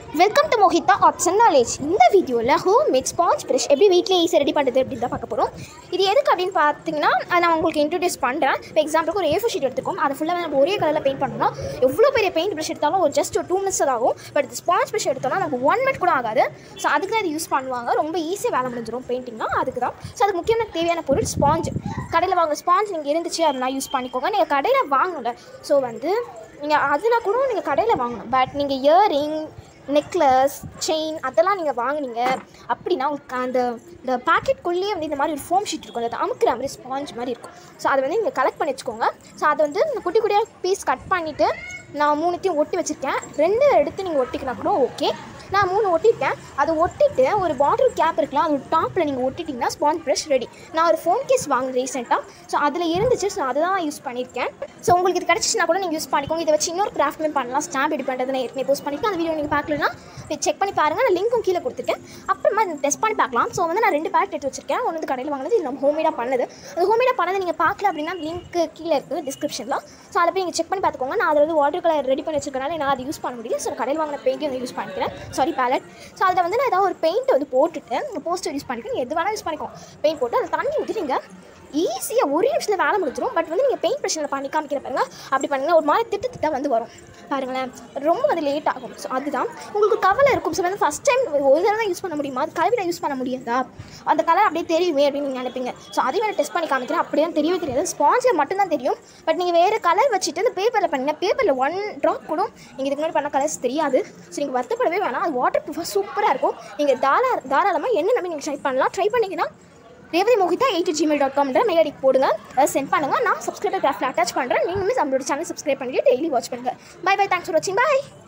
welcome to Mohitha arts and knowledge இந்த வீடியோவில் home made sponge brush எப்படி வீட்டிலே ஈஸியாக ரெடி பண்ணுறது அப்படின்னு தான் பார்க்க போகிறோம் இது எதுக்கு அப்படின்னு பார்த்தீங்கன்னா அதை நான் உங்களுக்கு இன்ட்ரடியூஸ் பண்ணுறேன் இப்போ எக்ஸாம்பிளுக்கு ஒரு ஏஃபோ ஷீட் எடுத்துக்கோம் அதை ஃபுல்லாக நம்ம ஒரே கலரில் பெயிண்ட் பண்ணோம்னா எவ்வளோ பெரிய பெயிண்ட் ப்ரஷ் எடுத்தாலும் ஒரு ஜஸ்ட் ஒரு டூ மினிட்ஸ் தான் ஆகும் பட் இது ஸ்பாஞ்ச் ப்ரஷ் எடுத்தோம்னா நமக்கு ஒன் மினிட் கூட ஆகாது ஸோ அதுக்கு தான் இது யூஸ் பண்ணுவாங்க ரொம்ப ஈஸியாக வேலை முடிஞ்சிடும் பெயிண்டிங்னா அதுக்கு தான் ஸோ அதுக்கு முக்கியமான தேவையான பொருள் ஸ்பாஞ்ச் கடையில் வாங்க ஸ்பாஞ்ச் நீங்கள் இருந்துச்சு அப்படின்னா யூஸ் பண்ணிக்கோங்க நீங்கள் கடையில் வாங்கணும்ல ஸோ வந்து நீங்கள் அதில் கூட நீங்கள் கடையில் வாங்கணும் பட் நீங்கள் இயரிங் நெக்லஸ் செயின் அதெல்லாம் நீங்கள் வாங்குனீங்க அப்படின்னா உங்களுக்கு அந்த இந்த பாக்கெட்குள்ளேயே வந்து இந்த மாதிரி ஒரு ஃபோம் ஷீட் இருக்கும் அது அமுக்கிற மாதிரி ஸ்பாஞ்ச் மாதிரி இருக்கும் ஸோ அதை வந்து நீங்கள் கலெக்ட் பண்ணி வச்சுக்கோங்க ஸோ அதை வந்து இந்த குட்டி குட்டியாக பீஸ் கட் பண்ணிவிட்டு நான் மூணுத்தையும் ஒட்டி வச்சுருக்கேன் ரெண்டு எடுத்து நீங்கள் ஒட்டிக்கினா கூட ஓகே நான் மூணு ஒட்டிட்டேன் அதை ஒட்டிட்டு ஒரு பாட்டில் கேப் இருக்கலாம் அது டாப்பில் நீங்கள் ஒட்டிட்டிங்கன்னா ஸ்பாஞ்ச் ப்ரஷ் ரெடி நான் ஒரு ஃபோன் கேஸ் வாங்கினேன் ரீசெண்டாக ஸோ அதில் இருந்துச்சு ஸோ அதை தான் யூஸ் பண்ணியிருக்கேன் ஸோ உங்களுக்கு இது கிடச்சிச்சுனா கூட நீங்கள் யூஸ் பண்ணிக்கோங்க இதை வச்சு இன்னொரு கிராஃப்ட்மே பண்ணலாம் ஸ்டாம்ப் ரெடி பண்ணுறது நான் ஏற்கனவே போஸ்ட் பண்ணியிருக்கேன் அந்த வீடியோ நீங்கள் பார்க்கலன்னா செக் பண்ணி பாருங்கள் நான் லிங்க்கும் கீழே கொடுத்துருக்கேன் அப்புறமா டெஸ்ட் பண்ணி பார்க்கலாம் ஸோ வந்து நான் ரெண்டு பேக் எடுத்து வச்சிருக்கேன் ஒன்று வந்து கடையில் வாங்கினது இது நம்ம ஹோம்மேடாக பண்ணது அது ஹோம்மேடாக பண்ணது நீங்கள் பார்க்கல அப்படின்னா லிங்க் கீழே இருக்குது டிஸ்கிரிப்ஷனில் ஸோ அதை போய் நீங்கள் செக் பண்ணி பார்த்துக்கோங்க நான் அதில் வந்து வாட்டர் கலர் ரெடி பண்ணி வச்சிருக்கனால நான் அதை யூஸ் பண்ண முடியும் ஸோ கடையில் வாங்கின பெயிண்ட் வந்து யூஸ் பண்ணிக்கிறேன் சாரி பேலட் ஸோ அதில் வந்து நான் ஏதாவது ஒரு பெயிண்ட் வந்து போட்டுட்டு போஸ்டர் யூஸ் பண்ணிக்கிறேன் எது வேணால் யூஸ் பண்ணிக்கோ பெயிண்ட் போட்டு அதை தண்ணி ஊற்றி நீங்கள் ஈஸியாக ஒரு நிமிஷத்தில் வேலை முடிச்சிடும் பட் வந்து நீங்கள் பெயிண்ட் ப்ரெஷரில் பண்ணி காமிக்கிற பாருங்க அப்படி பண்ணுங்க ஒரு மாதிரி திட்டு திட்டா வந்து வரும் பாருங்களேன் ரொம்ப வந்து லேட் ஆகும் ஸோ அதுதான் உங்களுக்கு கவலை இருக்கும் ஸோ வந்து ஃபஸ்ட் டைம் ஒரு தடவை தான் யூஸ் பண்ண முடியுமா அது கலவில யூஸ் பண்ண முடியாதா அந்த கலர் அப்படியே தெரியுமே அப்படின்னு நீங்கள் நினைப்பீங்க ஸோ அதையும் நான் டெஸ்ட் பண்ணி காமிக்கிறேன் அப்படியே தான் தெரியவே தெரியாது ஸ்பாஞ்சில் மட்டும்தான் தெரியும் பட் நீங்கள் வேறு கலர் வச்சுட்டு இந்த பேப்பரில் பண்ணீங்க பேப்பரில் ஒன் ட்ராப் கூட நீங்கள் இதுக்கு முன்னாடி பண்ண கலர்ஸ் தெரியாது ஸோ நீங்கள் வருத்தப்படவே வேணாம் அது வாட்டர் ப்ரூஃபாக சூப்பராக இருக்கும் நீங்கள் தாரா தாராளமாக என்ன நம்பி நீங்கள் ட்ரை பண்ணலாம் ட்ரை பண்ணிங்கன்னா Revathi Mohitha eight Gmail dot காம்ன்ற மெயில் ஐடிக்கு போடுங்க அதை சென்ட் பண்ணுங்கள் நான் சப்ஸ்கிரைபர் கிராஃப்டில் அட்டாச் பண்ணுறேன் நீங்களுமே நம்மளோட சேனல் சப்ஸ்கிரைப் பண்ணிட்டு டெய்லி வாட்ச் பண்ணுங்கள் பை பை தேங்க்ஸ் ஃபார் வாட்சிங் பாய்